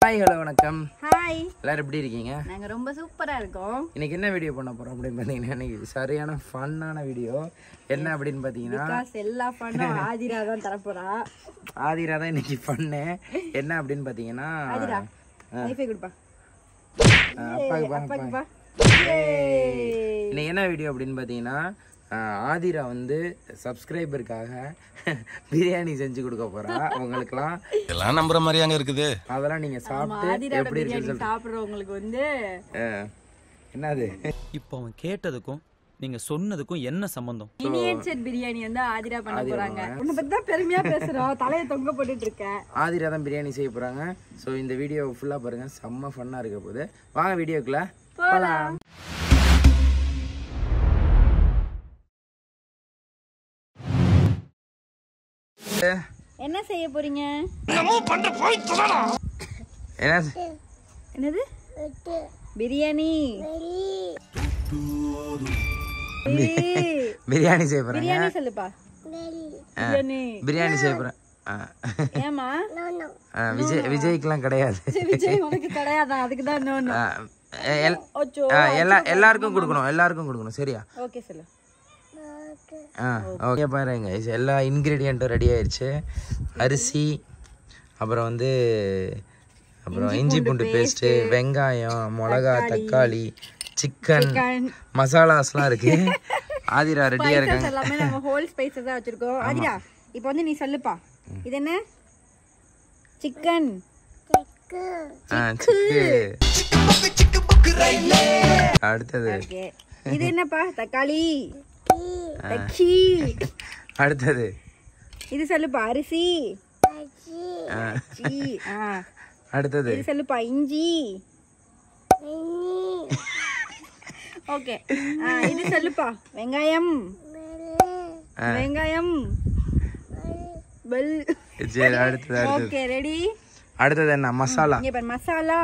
Hi hello வணக்கம் hi எல்லாரும் எப்படி இருக்கீங்க நாங்க ரொம்ப சூப்பரா இருக்கோம் இன்னைக்கு என்ன வீடியோ பண்ண போறோம் அப்படின்னு பார்த்தீங்கன்னா இன்னைக்கு சரியான ஃபன்னான வீடியோ என்ன அப்படின்னு பார்த்தீங்கன்னா பிகாஸ் எல்லா ஃபண்டும் ஆதிரா தான் தரப்போறா ஆதிரா தான் இன்னைக்கு ஃபன்னு என்ன அப்படின்னு பார்த்தீங்கன்னா ஆதிரா ஐஃபை கொடுப்பா அஹ், அப்பாவுக்கு பாருங்க அப்பாக்கு பா இன்னைக்கு என்ன வீடியோ அப்படின்னு பார்த்தீங்கன்னா அஹ், ஆதிரா வந்து சப்ஸ்கிரைபருக்காக பிரியாணி செஞ்சு கொடுக்க போறா உங்களுக்குலாம் எல்லாம் நம்புற மாதிரியாங்க இருக்குது அதெல்லாம் நீங்க சாப்பிட்டு ஆதிராவோட எப்படி இருக்குன்னு பிரியாணி சொல்லிட்டு சாப்பிடுறவங்களுக்கு வந்து அஹ், என்னது இப்போ அவன் கேட்டதுக்கும் நீங்க சொன்னதுக்கும் என்ன சம்பந்தம் மினியேச்சர் பிரியாணி வந்து ஆதிரா பண்ண போறாங்க உன்னை பத்தி தான் பெருமையா பேசுறோம் தலையை தொங்க போட்டுட்டு இருக்கேன் ஆதிரா தான் பிரியாணி செய்ய போறாங்க ஸோ இந்த வீடியோ ஃபுல்லா பாருங்க செம்ம ஃபன்னா இருக்க போகுது வாங்க வீடியோக்குள்ள போலாம் என்ன செய்ய போறீங்க என்ன என்னது பிரியாணி ஏய், பிரியாணி செய்ய போறாங்க பிரியாணி சொல்லுப்பா பிரியாணி பிரியாணி செய்ய போறேன் ஆ. ஏமா ஆ, விஜய் விஜய்க்குலாம் கிடையாது விஜய் உனக்கு கிடையாதா அதுக்கு தான் நோ ஆ, எல்- ஓச்சோ ஆ, எல்லா எல்லாருக்கும் கொடுக்கணும் எல்லாருக்கும் கொடுக்கணும் சரியா ஓகே சொல்லு ஆ ஓகே பாருங்க இது எல்லா இன்க்ரீடியண்ட்டும் ரெடி ஆயிடுச்சு அரிசி அப்புறம் வந்து அப்புறம் இஞ்சி பூண்டு பேஸ்ட்டு வெங்காயம் மிளகா தக்காளி சிக்கன் மசாலாஸ்லாம் இருக்கு ஆதிரா ரெடியா இருக்காங்க ஸ்பைசஸ் எல்லாமே நம்ம ஹோல் ஸ்பைசஸ் தான் வச்சிருக்கோம் ஆதிரா இப்போ வந்து நீ சொல்லுப்பா இது என்ன சிக்கன் ஆ சிக்கு அடுத்தது ஓகே இது என்னப்பா தக்காளி தக்கி அடுத்தது இது சொல்லுப்பா அரிசி ஆ, சி, ஆ. அடுத்தது இது சொல்லுப்பா இஞ்சி ஓகே இது சொல்லுப்பா வெங்காயம் வெங்காயம் பெல் சரி அடுத்தது அடுத்தது ஓகே ரெடி அடுத்தது என்ன மசாலா இங்க பாரு மசாலா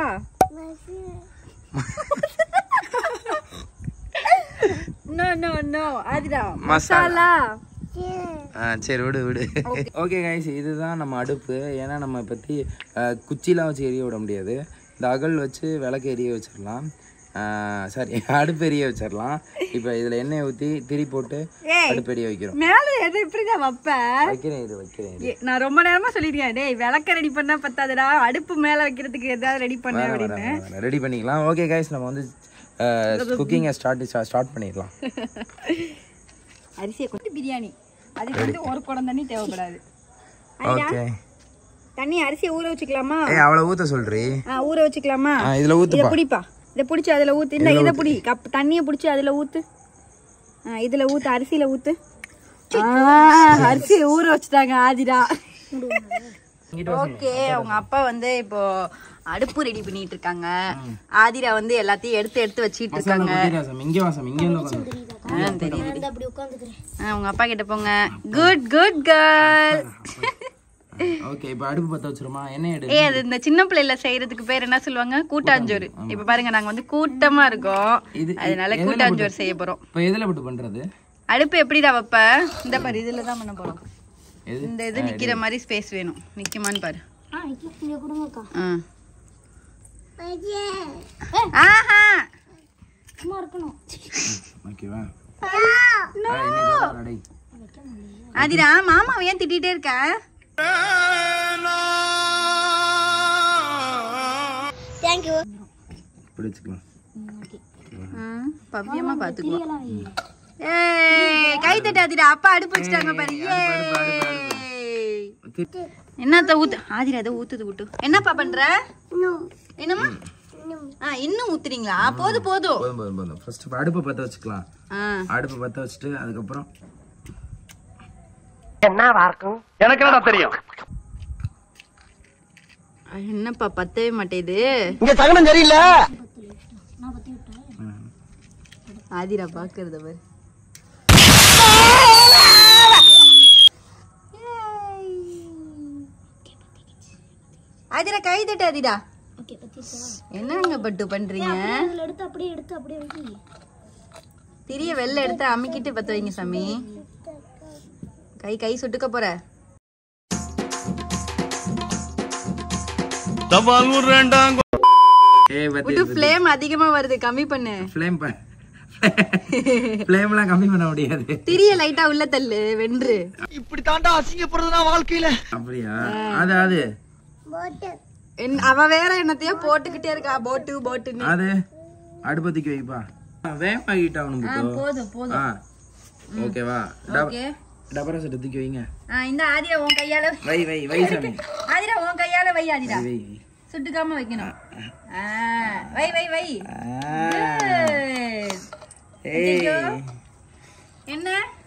நோ நோ நோ அதுடா மசாலா ஆ சரி விடு விடு ஓகே கைஸ் இதுதான் நம்ம அடுப்பு ஏன்னா நம்ம பற்றி குச்சிலாம் வச்சு எரிய விட முடியாது இந்த அகல் வச்சு விளக்கு எரிய வச்சிடலாம் சாரி அடுப்பு எரிய வச்சிடலாம் இப்போ இதில் எண்ணெய் ஊற்றி திரி போட்டு ஏய். அடுப்பு எரிய வைக்கிறோம் மேல எது இப்படிதான் வைப்ப வைக்கிறேன் இது வைக்கிறேன் இது ஏ, நான் ரொம்ப நேரமா சொல்லிருக்கேன் டேய் விளக்க ரெடி பண்ணா பத்தாதுடா அடுப்பு மேல வைக்கிறதுக்கு ஏதாவது ரெடி பண்ண அப்படின்னு ரெடி பண்ணிக்கலாம் ஓகே கைஸ் நம்ம வந்து குக்கிங்கை ஸ்டார்ட் ஸ்டார்ட் பண்ணிடலாம் அரிசியை கொண்டு பிரியாணி அதுக்கு வந்து ஒரு குடம் தண்ணி தேவைப்படாது ஓகே தண்ணி அரிசியை ஊற வச்சுக்கலாமா ஏய் அவளை ஊற்ற சொல்றி ஆ ஊற வச்சுக்கலாமா ஆ இதில் இத ஊற்றுப்பா புடிப்பா இத புடிச்சு அதுல ஊத்து இந்த இத புடி கப் தண்ணிய புடிச்சு அதுல ஊத்து ஆ இதுல ஊத்து அரிசியில ஊத்து ஆ, அரிசியில ஊற வச்சுட்டாங்க ஆதிரா ஓகே அவங்க அப்பா வந்து இப்போ அடுப்பு ரெடி பண்ணிட்டு இருக்காங்க ஆதிரா வந்து எல்லாத்தையும் எடுத்து எடுத்து வச்சிட்டு இருக்காங்க இங்கே வாசம் இங்கே வந்து ஆ, தெரியுது ஆ, உங்க அப்பா கிட்ட போங்க குட் குட் கேர்ள் ஓகே இப்போ அடுப்பு பற்ற வச்சிருமா என்ன எடு ஏய் அது இந்த சின்ன பிள்ளைல செய்யறதுக்கு பேர் என்ன சொல்லுவாங்க கூட்டாஞ்சோறு இப்ப பாருங்க நாங்க வந்து கூட்டமா இருக்கோம் இது- அதனால கூட்டாஞ்சோறு செய்ய போறோம் இப்போ எதில் போட்டு பண்ணுறது அடுப்பு எப்படிடா வைப்ப இந்த பாரு இதுல தான் பண்ண போறோம் எது இந்த இது நிக்கிற மாதிரி ஸ்பேஸ் வேணும் நிக்குமான்னு பாரு ஆ. ஆஹா ஓகேவா ஆதிரா மாமா ஏன் திட்டிட்டே இருக்க பிடிச்சிக்கலாம் ம், பவ்யமா பாத்துக்குவோம் ஏய் கை தட்டு ஆதிரா அப்பா அடுப்பு வச்சுட்டாங்க பாரு ஏய் என்னத்த ஊத்து ஆதிரா அதை ஊத்துது விட்டு என்னப்பா பண்ற என்னம்மா ஆ இன்னும் ஊத்துறீங்களா போதும் போதும் போதும் போதும் போதும் ஃபர்ஸ்ட் அடுப்பை பற்ற வச்சுக்கலாம் ஆ அடுப்பை பற்ற வச்சுட்டு அதுக்கப்புறம் என்னப்பா பத்தவே மாட்டேது இங்க தகனம் சரியில்லை ஆதிரா பாக்குறத பாரு ஆதிரா கை தட்டு ஆதிரா என்னங்க பட்டு பண்றீங்க திரிய வெளில எடுத்து அமுக்கிட்டு பத்த வைங்க சாமி கை கை சுட்டுக்க போற தபால் ஒரு ரெண்டாங்க ஏய் பத்தி விட்டு ஃப்ளேம் அதிகமா வருது கம்மி பண்ணு ஃப்ளேம் ஃப்ளேம்லாம் கம்மி பண்ண முடியாது திரிய லைட்டா உள்ள தள்ளு வென்று இப்படி தாண்டா அசிங்கப்படுறது நான் வாழ்க்கையில அப்படியா அது அது என்- அவ வேற என்னத்தையோ போட்டுக்கிட்டே இருக்கா போட்டு போட்டுன்னு அது அடுப்பத்திக்கு வைப்பா வேகமா ஹீட் ஆகணும் புட்டோ போதும் போதும் ஆ ஓகேவா டப- ஓகே டபரா செட்டு தூக்கி வைங்க இந்த ஆதிரா உன் கையால வை வை வை சாமி ஆதிரா உன் கையால வை ஆதிரா வை சுட்டுக்காம வைக்கணும் ஆ, வை வை வை ஆ. Good. ஏய் என்ன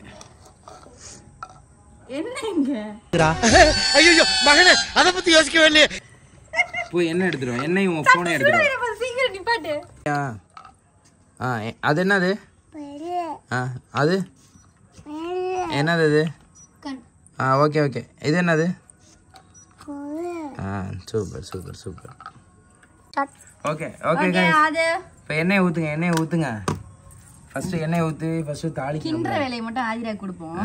என்ன இங்க ஐயோ மகனே அத பத்தி யோசிக்கவே இல்லையே போய் என்ன எடுத்துருவோம் என்னையும் உன் ஃபோனை எடுத்துருவோம் சீக்கிரம் நிப்பாட்டு ஆ ஆ எ- அது என்னது ஆ அது என்னது இது ஆ ஓகே ஓகே இது என்னது ஆ super super super okay okay okay அது இப்போ எண்ணெயை ஊற்றுங்க எண்ணெயை ஊற்றுங்க ஃபஸ்ட்டு எண்ணெயை ஊற்றி ஃபஸ்ட்டு தாளிக்கணும் கிண்டுற வேலையை மட்டும் ஆதிரா கொடுப்போம்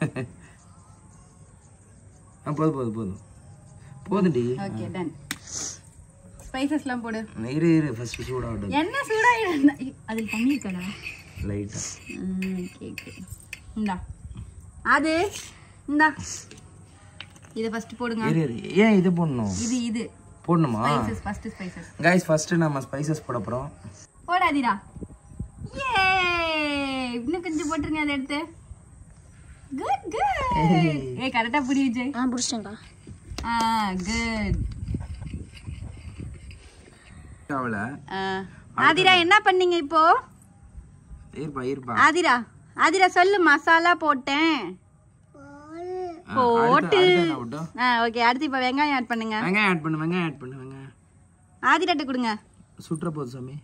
ஆ போதும் போதும் போதும் போதும்டி ஓகே டன் ஸ்பைசஸ்லாம் போடு இரு இரு ஃபஸ்ட்டு சூடாகட்டும் என்ன சூடாயிடும் அதில் தண்ணி இருக்கடா லைட்டாக ம் கேக்கு இந்தா அது இந்தா இதை ஃபர்ஸ்ட் போடுங்க இரு இரு ஏன் இது போடணும் இது இது போடணுமா spices first spices guys first நம்ம ஸ்பைசஸ் போட போகிறோம் போடாதீரா ஏ இன்னும் கொஞ்சம் போட்டுருங்க அதை எடுத்து குட் குட் ஏ கரெக்டா புடி விஜய் ஆ புடிச்சிட்டேன்க்கா ஆ குட் அவளை ஆதிரா என்ன பண்ணீங்க இப்போ இருப்பா இருப்பா ஆதிரா ஆதிரா சொல்லு மசாலா போட்டேன் ஆ, அடுத்து- அடுத்து என்ன போட்டோம் ஆ ஓகே அடுத்து இப்போ வெங்காயம் ஆட் பண்ணுங்க வெங்காயம் ஆட் பண்ணு வெங்காயம் ஆட் பண்ணு வெங்காயம் ஆதிராட்ட கொடுங்க சுற்ற போகுது சாமி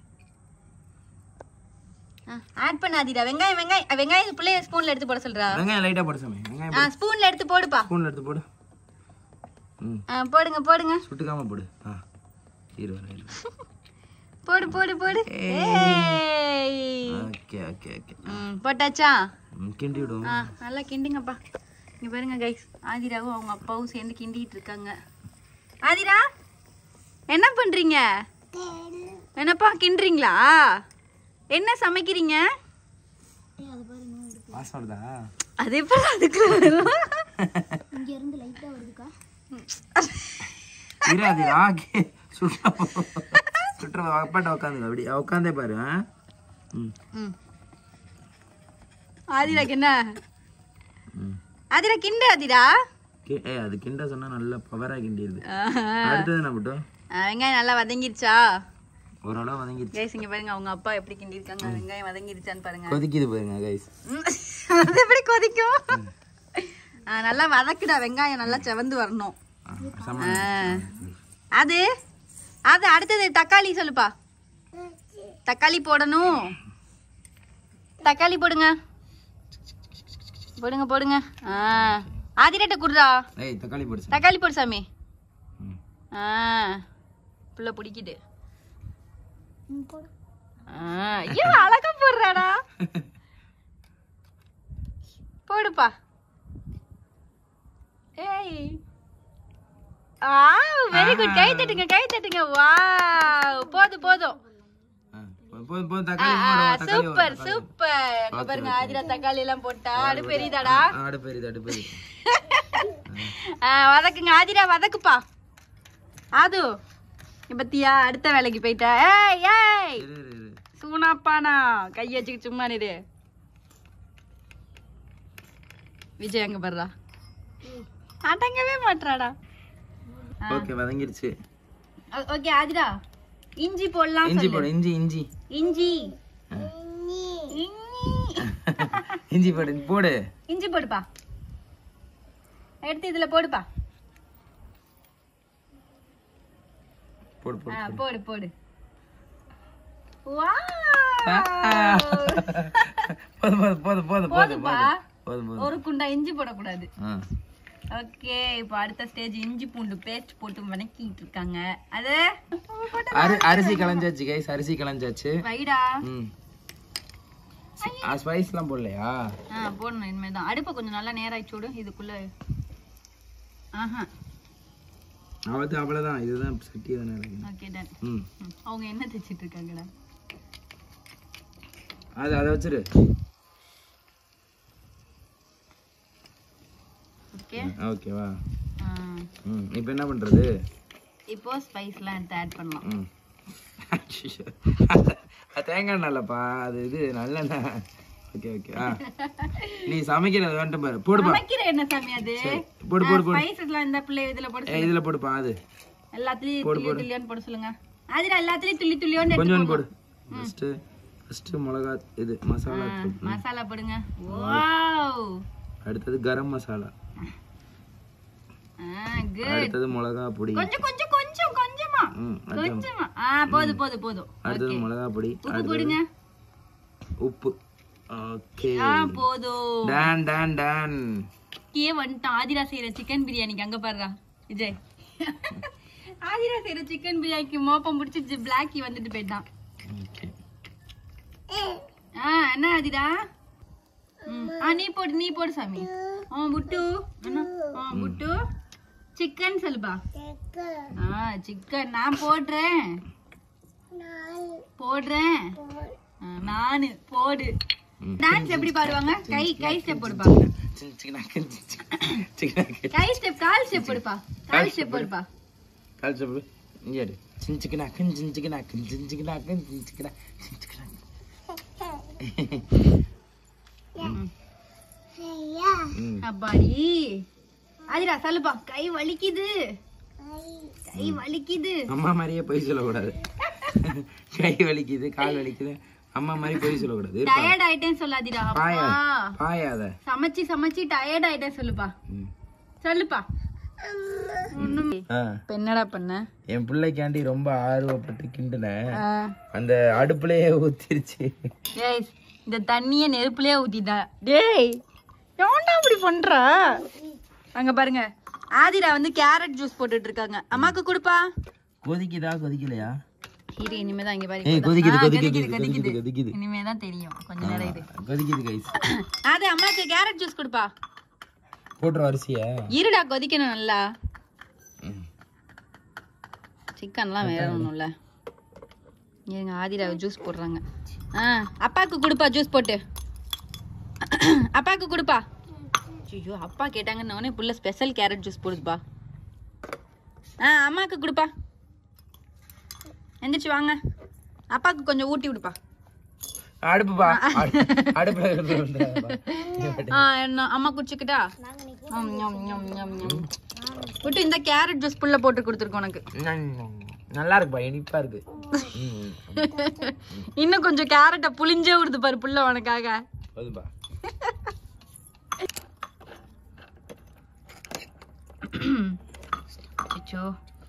ஆட் பண்ண ஆதிரா வெங்காயம் வெங்காயம் வெங்காயம் பிள்ளைய ஸ்பூன்ல எடுத்து போட சொல்றா வெங்காயம் லைட்டாக போடு சாமி வெங்காயம் ஆ ஸ்பூன்ல எடுத்து போடுப்பா ஸ்பூனில் எடுத்து போடு ம் ஆ, போடுங்க போடுங்க சுட்டுக்காம போடு ஆ இரு வரேன் இரு போடு போடு போடு ஏய். ஓகே ஓகே ஓகே ம், போட்டாச்சா ம், கிண்டி விடுவோம் ஆ நல்லா கிண்டுங்கப்பா இங்க பாருங்க கைஸ் ஆதிராவும் அவங்க அப்பாவும் சேர்ந்து கிண்டிட்டு இருக்காங்க ஆதிரா என்ன பண்றீங்க என்னப்பா கிண்டுறீங்களா என்ன சமைக்கிறீங்க வாசம் வருதா அது எப்ப அதுக்குள்ள வரும் இங்க இருந்து லைட்டா வருதுக்கா இரு அது ஆக்கி சுற்ற சுற்ற அப்பாட்ட உட்காந்து அப்படி உட்காந்தே பாரு ஆ ம் ம். ஆதிராக்கு என்ன ம் ஆதிரா கிண்டு ஆதிரா கி- ஏய் அது கிண்ட சொன்னா நல்லா பவராக கிண்டிடுது ஆஹா. அடுத்தது என்ன போட்டோம் ஆ, வெங்காயம் நல்லா வதங்கிருச்சா ஓரளவு வதங்கிடுச்சு கைஸ் இங்க பாருங்க அவங்க அப்பா எப்படி கிண்டிருக்காங்க வெங்காயம் வதங்கிருச்சான்னு பாருங்க கொதிக்குது பாருங்க கைஸ் ம். அது எப்படி கொதிக்கும் ஆ, நல்லா வதக்குடா வெங்காயம் நல்லா செவந்து வரணும் ஆ. அது அது அடுத்தது தக்காளி சொல்லுப்பா தக்காளி போடணும் தக்காளி போடுங்க போடுங்க போடுங்க ஆ ஆதிரட்ட குடுறா ஏய் தக்காளி போடு சாமி. தக்காளி போடு சாமி ம். ஆ புள்ள பிடிக்குது ஆ, ஐயோ அழகா போடுறாடா போடுப்பா ஏய் ஆ வெரி குட் கை தட்டுங்க கை தட்டுங்க வாவ் போதும் போதும் ஆ, போதும் போதும் தக்காளி போடுவோம் தக்காளி சூப்பர் போடுவோம், சூப்பர் இங்க பாருங்க ஆதிரா தக்காளி எல்லாம் போட்டா அடு பெரியதாடா ஆ, அடுப்பு எரியுது அடுப்பு எரியுது ஆ, வதக்குங்க ஆதிரா வதக்குப்பா ஆது இங்க பத்தியா அடுத்த வேலைக்கு போயிட்டா ஏய் ஏய் இரு இரு இரு சூனாப்பானா கை வச்சுக்க சும்மா நிரு விஜய் அங்க பர்றா அடங்கவே மாட்றாடா ஓகே வதங்கிருச்சு ஓகே ஆதிரா இஞ்சி போடலாம் இஞ்சி சொல்லு. போடு இஞ்சி இஞ்சி இஞ்சி ஆ. இஞ்சி. இஞ்சி போடு போடு இஞ்சி போடுப்பா எடுத்து இதுல போடுப்பா போடு போடு ஆ, போடு போடு போதும் போதும் போதும் போதும் போதும் போதும்பா. போதும் போதும் ஒரு குண்டா இஞ்சி போடக்கூடாது ஆ ஓகே இப்போ அடுத்த ஸ்டேஜ் இஞ்சி பூண்டு பேஸ்ட் போட்டு வதக்கிட்டு இருக்காங்க அது அரி அரிசி களைஞ்சாச்சு கைஸ் அரிசி களைஞ்சாச்சு வைடா ம் ஸ்பைஸ்லாம் போடலையா ஆ போடணும் இனிமேல் தான் அடுப்பை கொஞ்சம் நல்லா நேராக சூடு இதுக்குள்ள ஆஹா அவத்து அவ்வளோதான் இதுதான் சட்டி தானே ஓகே டன் ம் அவங்க என்ன தைச்சிட்டு இருக்காங்கடா அது அதை வச்சிரு ஓகே ஓகேவா ம் இப்போ என்ன பண்ணுறது இப்போ ஸ்பைஸ்லாம் எடுத்து ஆட் பண்ணலாம் ம் அது தேங்காய் எண்ணெய்லப்பா அது இது நல்லெண்ணெய் ஓகே ஓகே ஆ நீ சமைக்கிறது வந்துட்டு பாரு போடுப்பா சமைக்கிற என்ன சாமி அது போடு போடு போடு ஸ்பைசஸ்லாம் இந்த பிள்ளை இதுல போட ஏ இதில் போடுப்பா அது எல்லாத்துலயும் துள்ளி துள்ளியோன்னு போட சொல்லுங்க அதுல எல்லாத்துலயும் துள்ளி துள்ளியோன்னு எடுத்து கொஞ்சம் போடு. போடு ஃபஸ்ட்டு ஃபஸ்ட்டு மிளகா இது மசாலா தூள். மசாலா போடுங்க வாவ் அடுத்தது கரம் மசாலா குட் அடுத்தது மிளகா பொடி கொஞ்சம் கொஞ்சம் கொஞ்சம் கொஞ்சமா ம் கொஞ்சமா ஆ போதும் போதும் போதும் அடுத்தது மிளகா பொடி உப்பு போடுங்க உப்பு ஓகே ஆ போதும் டான் டான் டான் கே வந்துட்டான் ஆதிரா செய்யற சிக்கன் பிரியாணிக்கு அங்க பாருடா விஜய் ஆதிரா செய்யற சிக்கன் பிரியாணிக்கு மோப்பம் பிடிச்சி பிளாக்கி வந்துட்டு போயிட்டான் ஓகே ஆ என்ன ஆதிரா ம். ஆ நீ போடு நீ போடு சாமி ஆ புட்டு என்ன ஆ புட்டு சிக்கன் சொல்லுப்பா ஆ சிக்கன் நான் போடுறேன் போடுறேன் ஆ, நானு போடு டான்ஸ் எப்படி பாடுவாங்க கை கை ஸ்டெப் போடுப்பா கை ஸ்டெப் கால் ஸ்டெப் போடுப்பா கால் ஸ்டெப் போடுப்பா கால் சாப்பிடு இங்கே இரு சின்சிக்கனாக்கன் சின்சிக்கனாக்கன் சின்சிக்கனாக்கன் சின்சிக்கனா சின்சிக்கனா ம் அப்பாடி ஆதிரா சொல்லுப்பா கை வலிக்குது கை வலிக்குது அம்மா மாதிரியே பொய் சொல்லக்கூடாது கை வலிக்குது கால் வலிக்குது அம்மா மாதிரி பொய் சொல்லக்கூடாது இருப்பா. டயர்ட் ஆயிட்டேன்னு சொல்லாதீடா பாயா அப்பா பாயாத சமைச்சு சமைச்சு டயர்ட் ஆயிட்டேன் சொல்லுப்பா ம். சொல்லுப்பா ஒண்ணும் ஆ இப்ப என்னடா பண்ண என் பிள்ளைக்காண்டி ரொம்ப ஆர்வப்பட்டு கிண்டுனேன் அந்த அடுப்புலயே ஊத்திருச்சு டேய் இந்த தண்ணிய நெருப்புலயே ஊத்திட்டா டேய் ஏன்டா அப்படி பண்றா அங்க பாருங்க ஆதிரா வந்து கேரட் ஜூஸ் போட்டுட்டு இருக்காங்க அம்மாக்கு கொடுப்பா கொதிக்குதா கொதிக்கலையா இரு இனிமேதான் இங்க பாரு ஏய் இப்பதான். கொதிக்குது ஆ, கொதிக்குது கொதிக்குது கொதிக்குது கொதிக்குது கொதிக்குது இனிமேதான் தெரியும் கொஞ்ச நேரம் இரு கொதிக்குது கைஸ் அது அம்மாக்கு கேரட் ஜூஸ் கொடுப்பா போட்டுரும் அரிசியா இருடா கொதிக்கணும் நல்லா சிக்கன்லாம் வேற ஒன்றும் இல்லை எங்க ஆதிரா ஜூஸ் போடுறாங்க ஆ அப்பாவுக்கு கொடுப்பா ஜூஸ் போட்டு அப்பாவுக்கு கொடுப்பா ஐயோ அப்பா கேட்டாங்கன்னு உடனே புள்ள ஸ்பெஷல் கேரட் ஜூஸ் போடுதுப்பா ஆ அம்மாவுக்கு கொடுப்பா எந்திரிச்சு வாங்க அப்பாவுக்கு கொஞ்சம் ஊட்டி விடுப்பா அடுப்புப்பா அடு- அடுப்புல இருந்து வந்துடாதப்பா. ஆ என்ன அம்மா குடிச்சுக்கிட்டா ஞம், ஞம், ஞம், ஞம், ஞம். விட்டு இந்த கேரட் ஜூஸ் புள்ள போட்டு கொடுத்துருக்கோம் உனக்கு நல்லா இருக்குப்பா இனிப்பா இருக்கு ம், இன்னும் கொஞ்சம் கேரட்டை புளிஞ்சே விடுது பாரு புள்ள உனக்காக போதும்பா அச்சோ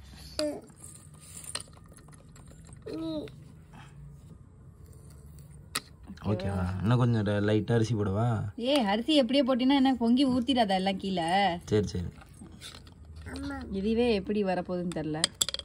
ஓகேவா இன்னும் கொஞ்சம் லைட்டா அரிசி போடவா ஏ அரிசி எப்படியே போட்டினா என்ன பொங்கி ஊத்திடாதா எல்லாம் கீழே சரி சரி இதுவே எப்படி வரப்போகுதுன்னு தெரியல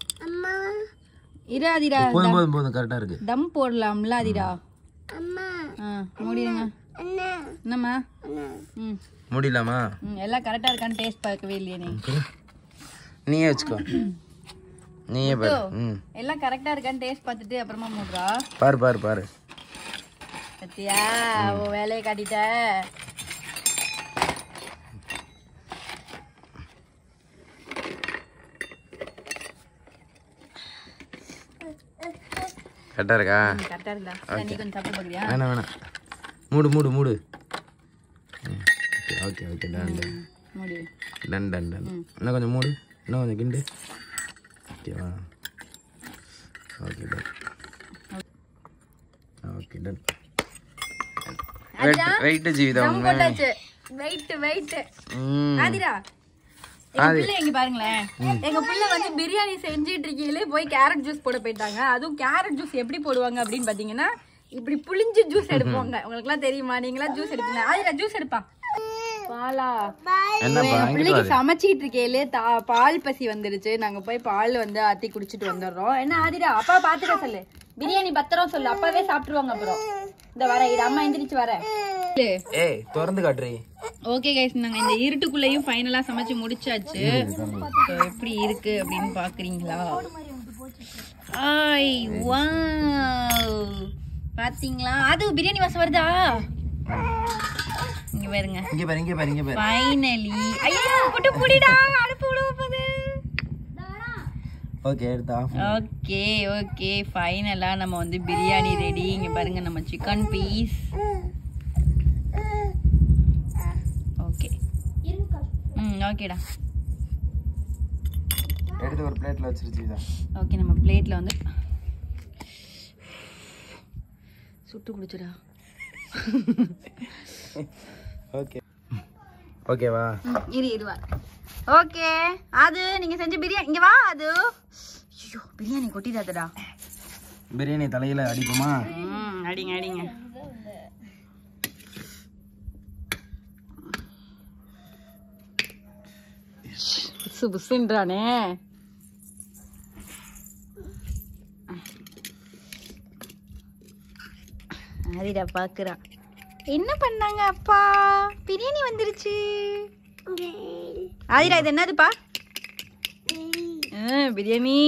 இரு அதிரா போதும் போதும் போதும் கரெக்டா இருக்கு தம் போடலாம்ல அதிரா ஆ மூடிடுங்க என்னம்மா ம் முடியலாமா ம் எல்லாம் கரெக்டா இருக்கான்னு டேஸ்ட் பார்க்கவே இல்லையே நீ நீயே வச்சுக்கோ நீயே பாரு ம் எல்லாம் கரெக்டா இருக்கான்னு டேஸ்ட் பார்த்துட்டு அப்புறமா மூடுறா பாரு பாரு பாரு சத்தியா உன் வேலையை காட்டிட்ட கரெக்டா இருக்கா கரெக்டா இருக்குடா நீ கொஞ்சம் சாப்பிட்டு பார்க்குறியா வேணாம் வேணாம் மூடு மூடு மூடு ஓகே ஓகே டன் டன் மூடி டன் டன் டன் இன்னும் கொஞ்சம் மூடு இன்னும் கொஞ்சம் கிண்டு ஓகேவா okay done okay done wait wait Jeevitha dum உண்மை போட்டாச்சு வெயிட் வெயிட் ம் ஆதிரா எங்க பிள்ளை எங்க பாருங்களேன் எங்க பிள்ளை வந்து பிரியாணி செஞ்சிட்டு இருக்கையிலே போய் கேரட் ஜூஸ் போட போயிட்டாங்க அதுவும் கேரட் ஜூஸ் எப்படி போடுவாங்க அப்படின்னு பாத்தீங்கன்னா இப்படி புளிஞ்சு ஜூஸ் எடுப்போங்க உங்களுக்கு எல்லாம் தெரியுமா நீங்களா ஜூஸ் எடுப்பீங்க ஆதிரா ஜூஸ் எடுப்பா பாலா என்னப்பா என் இங்கிட்டு பிள்ளைக்கு வாரு. சமைச்சிட்டு இருக்கையிலே தா- பால் பசி வந்துருச்சு நாங்க போய் பால் வந்து ஆத்தி குடிச்சிட்டு வந்துடுறோம் என்ன ஆதிரா அப்பா பாத்துக்க சொல்லு பிரியாணி பத்திரம் சொல்லு அப்பாவே சாப்பிட்டுருவாங்க அப்புறம் இந்த வர இது அம்மா எந்திரிச்சு வர ஏய் திறந்து காட்டுறி ஓகே கைஸ் நாங்க இந்த இருட்டுக்குள்ளேயும் ஃபைனலா சமைச்சு முடிச்சாச்சு So, எப்படி இருக்கு அப்படின்னு பாக்குறீங்களா ஆய் வாவ் பாத்தீங்களா அது பிரியாணி வாசம் வருதா இங்க பாருங்க இங்க பாரு இங்க பாரு இங்க பாரு ஃபைனலி ஐயோ புட்டு புடிடா அடுப்பு விழுவ போகுது ஓகே எடுத்து ஆஃப் ஓகே ஓகே ஃபைனலா நம்ம வந்து பிரியாணி ரெடி இங்க பாருங்க நம்ம சிக்கன் பீஸ் ஓகே ம் ஓகேடா எடுத்து ஒரு பிளேட்ல வச்சிருச்சு இதான் ஓகே நம்ம பிளேட்ல வந்து சுட்டு குடிச்சுடா ஓகே ஓகேவா இரு இருவா ஓகே அது நீங்க செஞ்ச பிரியாணி இங்க வா அது ஐயோ பிரியாணி கொட்டிடாதடா பிரியாணி தலையில அடிப்போமா ம் அடிங்க அடிங்க புசு புசுன்றானே அதிடா பாக்குறான் என்ன பண்ணாங்க அப்பா பிரியாணி வந்துருச்சு ஆதிரா இது என்னதுப்பா ஆ, பிரியாணி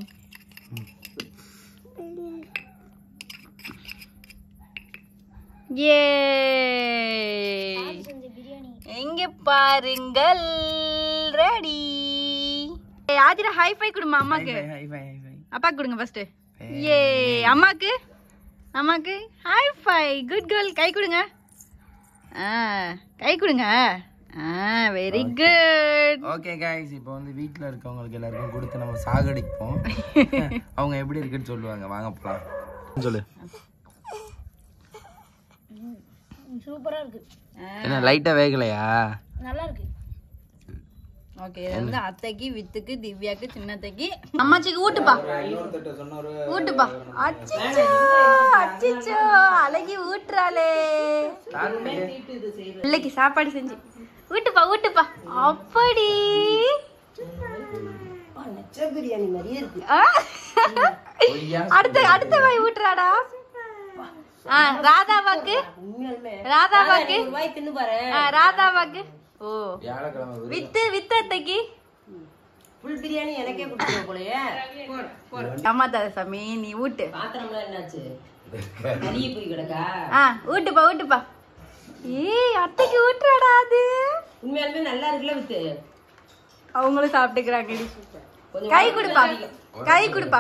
Yay! எங்க பாருங்கள் ரெடி ஆதிரா ஹை ஃபை கொடுமா அம்மாக்கு ஹை ஃபை ஹை ஃபை அப்பா கொடுங்க ஃபர்ஸ்ட் ஏ அம்மாக்கு அம்மாக்கு ஹை ஃபை குட் கேர்ள் கை கொடுங்க ஆ கை கொடுங்க ஆ வெரி குட் ஓகே கைஸ் இப்போ வந்து வீட்டில் இருக்கவங்களுக்கு எல்லாருக்கும் கொடுத்து நம்ம சாகடிப்போம் அவங்க எப்படி இருக்குன்னு சொல்லுவாங்க வாங்க போலாம் சொல்லு சூப்பரா இருக்கு என்ன லைட்டா வேகலையா நல்லா இருக்கு ஓகே இது வந்து அத்தைக்கு வித்துக்கு திவ்யாக்கு சின்னத்தைக்கு அம்மாச்சிக்கு ஊட்டுப்பா ஊட்டுப்பா அச்சிச்சோ அச்சிச்சோ அழகி ஊட்டுறாளே பிள்ளைக்கு சாப்பாடு செஞ்சு ஊட்டுப்பா ஊட்டுப்பா அப்படி ஆ? அடுத்த அடுத்த வாய் ஊட்டுறாடா ஆ ராதாவாக்கு ராதாவாக்கு ஆ, ராதாவாக்கு ஓ வியாழக்கிழமை வித்து வித்து அத்தைக்கு ஃபுல் பிரியாணி எனக்கே கொடுத்துருவோம் போலயே அம்மா சாமி நீ ஊட்டு பாத்திரம்லாம் என்னாச்சு நிறைய போய் கிடக்கா ஆ ஊட்டுப்பா ஊட்டுப்பா ஏய் அத்தைக்கு ஊட்டுறாடா அது உண்மையாலுமே நல்லா இருக்குல்ல வித்து அவங்களும் சாப்பிட்டுக்கிறாங்கடி கை கொடுப்பா கை கொடுப்பா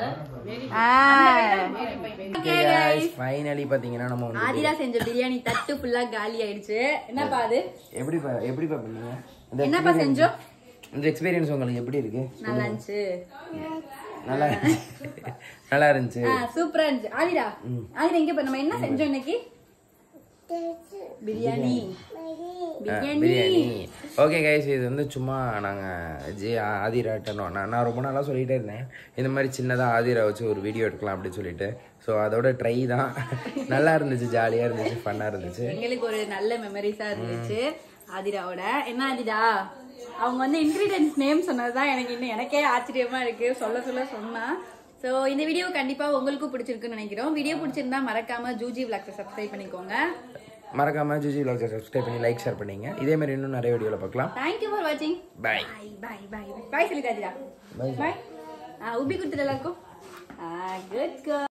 ஃபைனலி பாத்தீங்கன்னா நம்ம வந்து ஆதிரா செஞ்ச பிரியாணி தட்டு ஃபுல்லா காலி ஆயிடுச்சு என்னப்பா அது எப்படிப்பா எப்படிப்பா பண்ணீங்க இந்த என்னப்பா experience- செஞ்சோம் இந்த எக்ஸ்பீரியன்ஸ் உங்களுக்கு எப்படி இருக்கு நல்லா இருந்துச்சு நல்லா நல்லா இருந்துச்சு ஆ சூப்பரா இருந்துச்சு ஆதிரா ஆதிரா இங்க இப்ப நம்ம என்ன செஞ்சோம் இன்னைக்கு பிரியாணி பிரியாணி பிரியாணி ஓகே கைஸ் இது வந்து சும்மா நாங்கள் ஜி ஆதிராட்டணும் நான் நான் ரொம்ப நாளாக சொல்லிகிட்டே இருந்தேன் இந்த மாதிரி சின்னதாக ஆதிரா வச்சு ஒரு வீடியோ எடுக்கலாம் அப்படின்னு சொல்லிட்டு ஸோ அதோட ட்ரை தான் நல்லா இருந்துச்சு ஜாலியாக இருந்துச்சு ஃபன்னாக இருந்துச்சு எங்களுக்கு ஒரு நல்ல மெமரிஸா இருந்துச்சு ஆதிராவோட என்ன ஆதிரா அவங்க வந்து இன்கிரீடியன்ஸ் நேம் சொன்னதுதான் எனக்கு இன்னும் எனக்கே ஆச்சரியமா இருக்கு சொல்ல சொல்ல சொன்னா ஸோ இந்த வீடியோ கண்டிப்பா உங்களுக்கும் பிடிச்சிருக்குன்னு நினைக்கிறோம் வீடியோ பிடிச்சிருந்தா மறக்காம ஜூஜி விளாக்ஸை சப்ஸ்கிரைப் பண்ணிக்கோங்க மறக்காமல் ஜூஜி விலாக் சப்ஸ்கிரைப் பண்ணி லைக் ஷேர் பண்ணீங்க இதே மாதிரி இன்னும் நிறைய வீடியோவில் பார்க்கலாம் தேங்க்யூ ஃபார் வாட்சிங் பாய் பாய் பாய் பாய் பாய் சொல்லி ஆதிரா பாய் உபி கொடுத்துட்டு எல்லாருக்கும் குட்